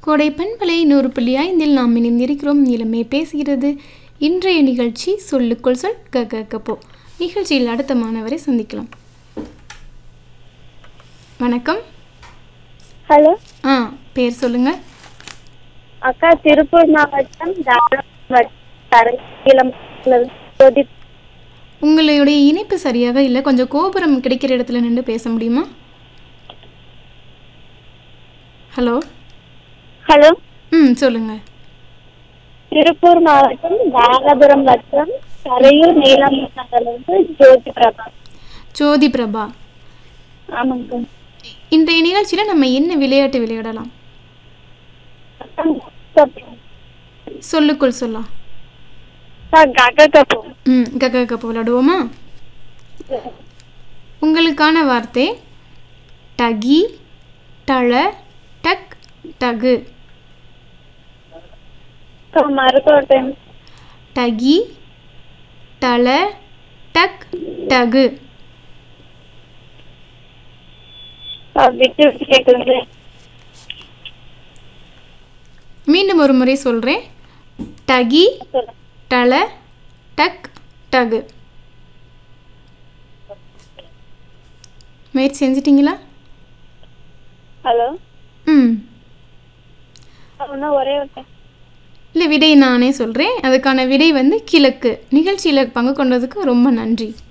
கோடை பண்பலை நூறு புள்ளி ஐந்தில் நாம் இணைந்திருக்கிறோம் இளமை பேசுகிறது இன்றைய நிகழ்ச்சி சொல்லுக்குள் சொல் க கப்போ நிகழ்ச்சியில் அடுத்த மாணவரை சந்திக்கலாம் வணக்கம் ஹலோ ஆ பேர் சொல்லுங்க அக்கா திருப்பூர் மாவட்டம் தாராபுரம் தரையிலம் ஜோதி உங்களுடைய இணைப்பு சரியாக இல்லை கொஞ்சம் கோபுரம் கிடைக்கிற இடத்துல நின்று பேச முடியுமா ஹலோ ஹலோ ம் சொல்லுங்க திருப்பூர் மாவட்டம் தாராபுரம் வட்டம் கரையூர் நீலம் நகர்லேருந்து ஜோதி பிரபா ஜோதி பிரபா ஆமாங்க இன்றைய நிகழ்ச்சியில் நம்ம என்ன விளையாட்டு விளையாடலாம் சொல்லுக்குள் சொல்லலாம் கக கப்பு ம் கக்க கப்பு விளையாடுவோமா உங்களுக்கான வார்த்தை டகி டள டக் டகு மறுக்கோட்டை டகி டள டக் டகு விட்டு விட்டு கேட்குறது மீண்டும் ஒரு முறை சொல்கிறேன் டகி டள டக் டகு முயற்சி செஞ்சிட்டிங்களா ஹலோ ம் இன்னும் ஒரே ஒரு இல்லை விடை நானே சொல்கிறேன் அதுக்கான விடை வந்து கிழக்கு நிகழ்ச்சியில் பங்கு கொண்டதுக்கு ரொம்ப நன்றி